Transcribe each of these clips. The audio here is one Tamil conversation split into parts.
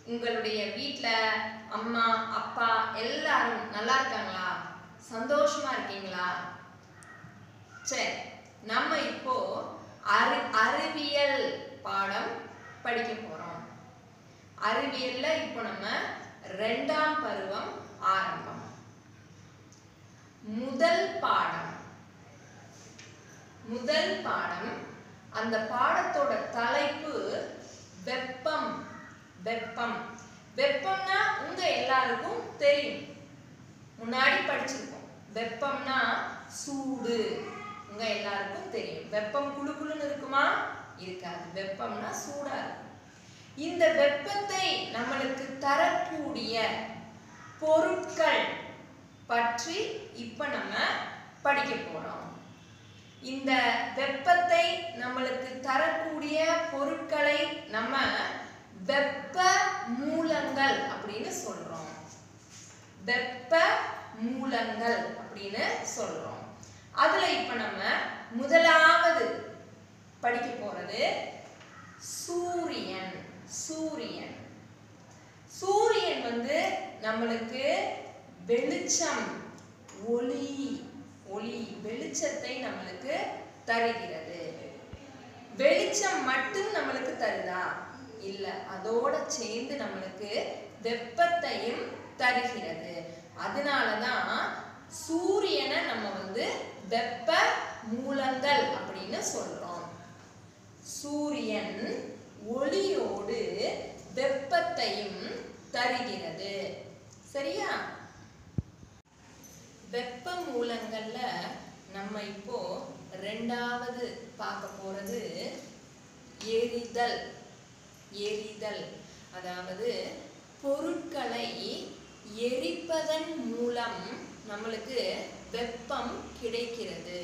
உங்களுடைய வீட்டில் அம்மா அப்பா எல்லாரும் நல்லா இருக்காங்களா சந்தோஷமா இருக்கீங்களா சரி நம்ம இப்போ அறி அறிவியல் பாடம் படிக்க போறோம் அறிவியல்ல இப்போ நம்ம ரெண்டாம் பருவம் ஆரம்பம் முதல் பாடம் முதல் பாடம் அந்த பாடத்தோட தலைப்பு வெப்பம் வெப்பம் வெப்பம்னா உங்க எல்லாருக்கும் தெரியும் முன்னாடி படிச்சிருக்கோம் வெப்பம்னா சூடு உங்க எல்லாருக்கும் தெரியும் வெப்பம் குளு குளுன்னு இருக்குமா இருக்காது வெப்பம்னா சூடா இருக்கும் இந்த வெப்பத்தை நம்மளுக்கு தரக்கூடிய பொருட்கள் பற்றி இப்ப நம்ம படிக்க போறோம் இந்த வெப்பத்தை நம்மளுக்கு தரக்கூடிய பொருட்களை நம்ம வெப்ப மூலங்கள் அப்படின்னு சொல்றோம் வெப்ப மூலங்கள் அப்படின்னு சொல்றோம் அதுல இப்ப நம்ம முதலாவது படிக்க போறது சூரியன் சூரியன் சூரியன் வந்து நம்மளுக்கு வெளிச்சம் ஒளி ஒளி வெளிச்சத்தை நம்மளுக்கு தருகிறது வெளிச்சம் மட்டும் நம்மளுக்கு தருதா இல்ல அதோட சேர்ந்து நம்மளுக்கு வெப்பத்தையும் தருகிறது அதனாலதான் சூரியனை நம்ம வந்து வெப்ப மூலங்கள் அப்படின்னு சொல்றோம் சூரியன் ஒளியோடு வெப்பத்தையும் தருகிறது சரியா வெப்ப மூலங்கள்ல நம்ம இப்போ ரெண்டாவது பார்க்க போறது எரிதல் எரிதல் அதாவது பொருட்களை எரிப்பதன் மூலம் நம்மளுக்கு வெப்பம் கிடைக்கிறது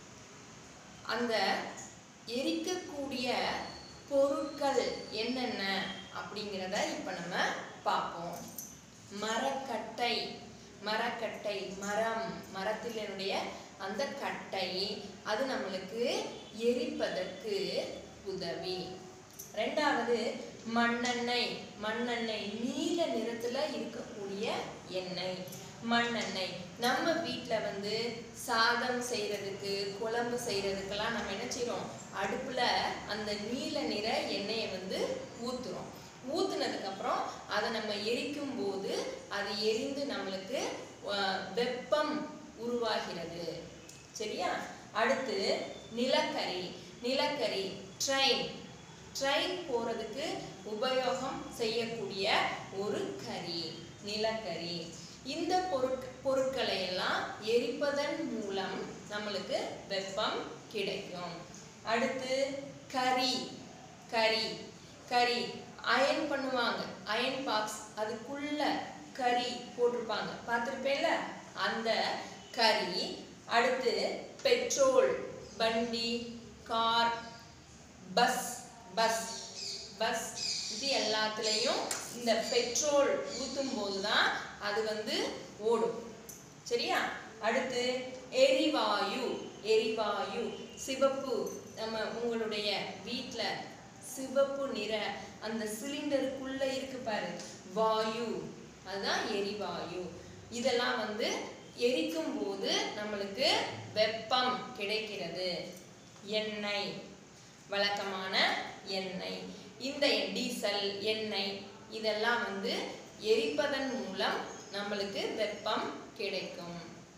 அந்த எரிக்கக்கூடிய பொருட்கள் என்னென்ன அப்படிங்கிறத இப்போ நம்ம பார்ப்போம் மரக்கட்டை மரக்கட்டை மரம் மரத்தினுடைய அந்த கட்டை அது நம்மளுக்கு எரிப்பதற்கு உதவி ரெண்டாவது மண்ணெண்ணெய் மண்ணெண்ணெய் நீல நிறத்துல இருக்கக்கூடிய எண்ணெய் மண்ணெண்ணெய் நம்ம வீட்டில் வந்து சாதம் செய்யறதுக்கு குழம்பு செய்யறதுக்கெல்லாம் நம்ம என்ன செய்றோம் அடுப்புல அந்த நீல நிற எண்ணெயை வந்து ஊத்துறோம் ஊத்துனதுக்கு அப்புறம் அதை நம்ம எரிக்கும் போது அது எரிந்து நம்மளுக்கு அஹ், வெப்பம் உருவாகிறது சரியா அடுத்து நிலக்கரி நிலக்கரி ட்ரெயின் ட்ரெயின் போறதுக்கு உபயோகம் செய்யக்கூடிய ஒரு கரி நிலக்கரி இந்த பொருட் பொருட்களை எல்லாம் எரிப்பதன் மூலம் நம்மளுக்கு வெப்பம் கிடைக்கும் அடுத்து கரி கரி கரி அயன் பண்ணுவாங்க அயன் பாக்ஸ் அதுக்குள்ள கரி போட்டிருப்பாங்க பார்த்துருப்பேல அந்த கரி அடுத்து பெட்ரோல் வண்டி கார் பஸ் பஸ் பஸ் இது எல்லாத்துலேயும் இந்த பெட்ரோல் ஊற்றும் போது தான் அது வந்து ஓடும் சரியா அடுத்து எரிவாயு எரிவாயு சிவப்பு நம்ம உங்களுடைய வீட்டில் சிவப்பு நிற அந்த சிலிண்டருக்குள்ள இருக்கு பாரு வாயு அதுதான் எரிவாயு இதெல்லாம் வந்து எரிக்கும் போது நம்மளுக்கு வெப்பம் கிடைக்கிறது எண்ணெய் வழக்கமான எண்ணெய் இந்த டீசல் எண்ணெய் இதெல்லாம் வந்து எரிப்பதன் மூலம் நம்மளுக்கு வெப்பம் கிடைக்கும்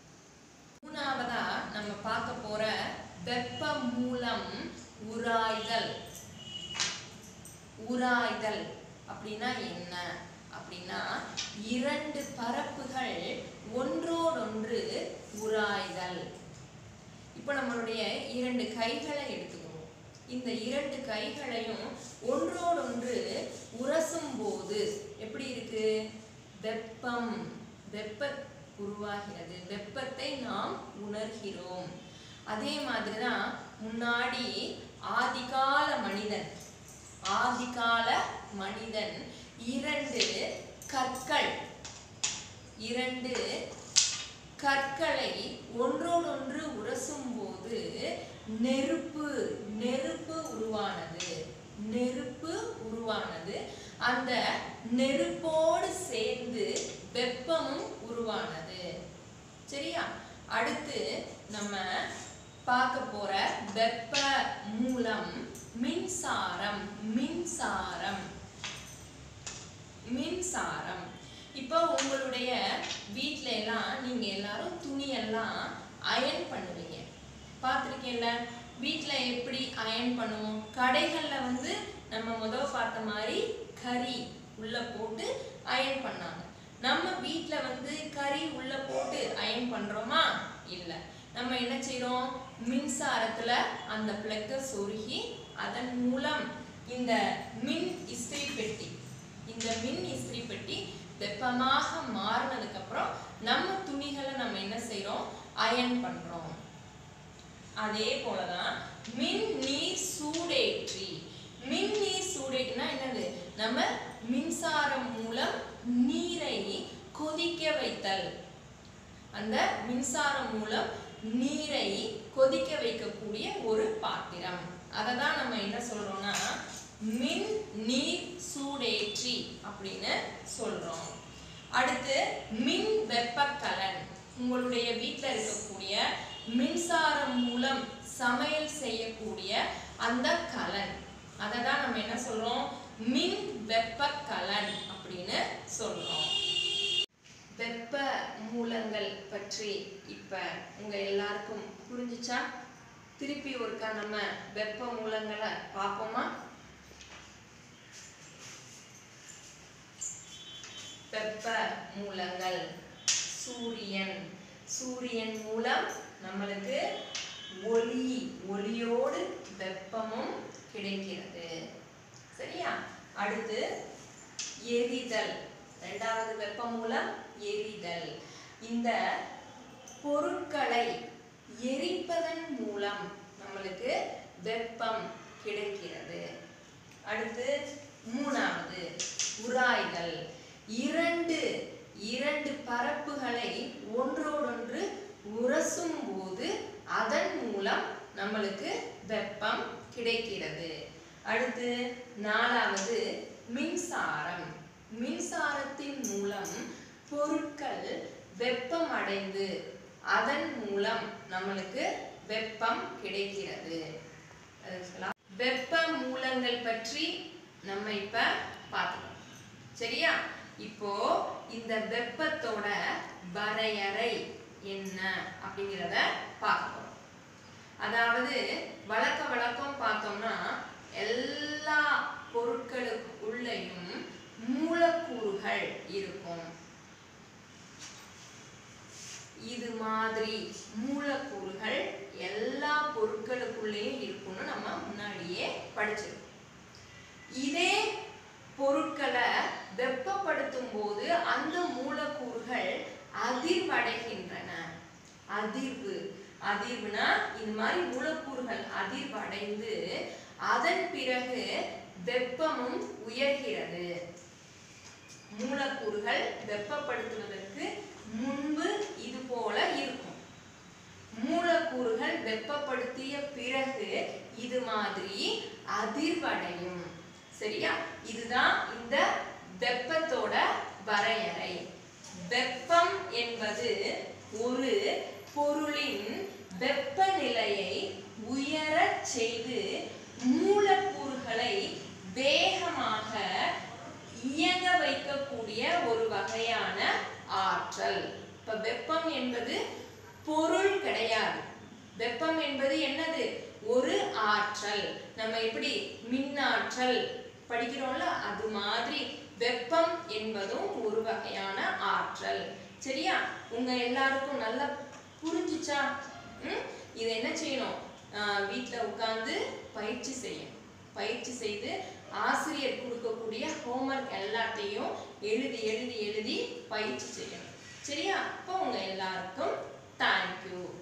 மூணாவதா நம்ம பார்க்க போற வெப்ப மூலம் உராய்தல் உராய்தல் அப்படின்னா என்ன அப்படின்னா இரண்டு பரப்புகள் ஒன்றோடொன்று உராய்தல் இப்போ நம்மளுடைய இரண்டு கைகளை எடுத்துக்கணும் இந்த இரண்டு கைகளையும் ஒன்றோடொன்று உரசும் போது எப்படி இருக்கு வெப்பம் வெப்ப உருவாகிறது வெப்பத்தை நாம் உணர்கிறோம் அதே மாதிரி தான் முன்னாடி ஆதிகால மனிதன் ஆதிகால மனிதன் இரண்டு கற்கள் இரண்டு கற்களை ஒன்றோடொன்று உரசும் போது நெருப்பு நெருப்பு உருவானது நெருப்பு உருவானது அந்த நெருப்போடு சேர்ந்து வெப்பமும் உருவானது சரியா அடுத்து நம்ம பார்க்க போற வெப்ப மூலம் மின்சாரம் மின்சாரம் மின்சாரம் இப்போ உங்களுடைய வீட்ல எல்லாம் நீங்க எல்லாரும் துணியெல்லாம் அயன் பண்ணுவீங்க பார்த்துருக்கீங்கள வீட்ல எப்படி அயன் பண்ணுவோம் கடைகள்ல வந்து நம்ம முதல் பார்த்த மாதிரி கறி உள்ள போட்டு அயன் பண்ணாங்க நம்ம வீட்ல வந்து கறி உள்ள போட்டு அயன் பண்றோமா இல்ல நம்ம என்ன செய்றோம் மின்சாரத்துல அந்த பிளக்க சொருகி அதன் மூலம் இந்த மின் இஸ்திரி பெட்டி இந்த மின் இஸ்திரி பெட்டி வெப்பமாக மாறினதுக்கு அப்புறம் நம்ம துணிகளை நம்ம என்ன செய்றோம் அயன் பண்றோம் அதே போலதான் மின் நீர் சூடேற்றி மின் நீர் சூடேற்றினா என்னது நம்ம மின்சாரம் மூலம் நீரை கொதிக்க வைத்தல் அந்த மின்சாரம் மூலம் நீரை கொதிக்க வைக்கக்கூடிய ஒரு பாத்திரம் அதை தான் நம்ம என்ன சொல்றோம்னா மின் நீர் சூடேற்றி அப்படின்னு சொல்றோம் அடுத்து மின் வெப்பக்கலன் உங்களுடைய வீட்டில் இருக்கக்கூடிய மின்சாரம் மூலம் சமையல் செய்யக்கூடிய அந்த கலன் அதை தான் நம்ம என்ன சொல்றோம் மின் வெப்பக்கலன் அப்படின்னு சொல்றோம் வெப்ப மூலங்கள் பற்றி இப்ப உங்க எல்லாருக்கும் புரிஞ்சுச்சா திருப்பி ஒருக்கா நம்ம வெப்ப மூலங்களை பார்ப்போமா வெப்ப மூலங்கள் சூரியன் சூரியன் மூலம் நம்மளுக்கு ஒளி ஒளியோடு வெப்பமும் கிடைக்கிறது சரியா அடுத்து எரிதல் ரெண்டாவது வெப்ப மூலம் எரிதல் இந்த பொருட்களை எரிப்பதன் மூலம் நம்மளுக்கு வெப்பம் கிடைக்கிறது அடுத்து மூணாவது உராய்தல் இரண்டு இரண்டு பரப்புகளை ஒன்றோடொன்று உரசும் போது அதன் மூலம் நம்மளுக்கு வெப்பம் கிடைக்கிறது அடுத்து நாலாவது மின்சாரம் மின்சாரத்தின் மூலம் பொருட்கள் வெப்பம் அடைந்து அதன் மூலம் நம்மளுக்கு வெப்பம் கிடைக்கிறது அது சொல்லலாம். வெப்ப மூலங்கள் பற்றி நம்ம இப்ப பார்த்துக்கோம் சரியா இப்போ இந்த வெப்பத்தோட வரையறை என்ன அப்படிங்கிறத பார்ப்போம் அதாவது வழக்க வழக்கம் பார்த்தோம்னா எல்லா பொருட்களுக்குள்ளேயும் மூலக்கூறுகள் இருக்கும் இது மாதிரி மூலக்கூறுகள் எல்லா பொருட்களுக்குள்ளேயும் இருக்கும்னு நம்ம முன்னாடியே படிச்சிருக்கோம் இதே பொருட்களை வெப்பப்படுத்தும் போது அந்த மூலக்கூறுகள் அதிர்வடைகின்றன அதிர்வு அதிர்வுனா இது மாதிரி மூலக்கூறுகள் அதிர்வடைந்து அதன் பிறகு வெப்பமும் உயர்கிறது மூலக்கூறுகள் வெப்பப்படுத்துவதற்கு முன்பு இது போல இருக்கும் மூலக்கூறுகள் வெப்பப்படுத்திய பிறகு இது மாதிரி அதிர்வடையும் சரியா இதுதான் இந்த வெப்பத்தோட வரையறை வெப்பம் என்பது ஒரு பொருளின் வெப்பநிலையை உயரச் செய்து மூலக்கூறுகளை வேகமாக இயங்க வைக்கக்கூடிய ஒரு வகையான ஆற்றல் இப்ப வெப்பம் என்பது பொருள் கிடையாது வெப்பம் என்பது என்னது ஒரு ஆற்றல் நம்ம எப்படி மின்னாற்றல் படிக்கிறோம்ல அது மாதிரி வெப்பம் என்பதும் ஒரு வகையான ஆற்றல் சரியா உங்க எல்லாருக்கும் நல்லா புரிஞ்சுச்சா ம்? இதை என்ன செய்யணும் ஆஹ் வீட்ல உட்கார்ந்து பயிற்சி செய்யணும் பயிற்சி செய்து ஆசிரியர் கொடுக்கக்கூடிய ஹோம்ஒர்க் எல்லாத்தையும் எழுதி எழுதி எழுதி பயிற்சி செய்யணும் சரியா அப்போ உங்க எல்லாருக்கும் தேங்க்யூ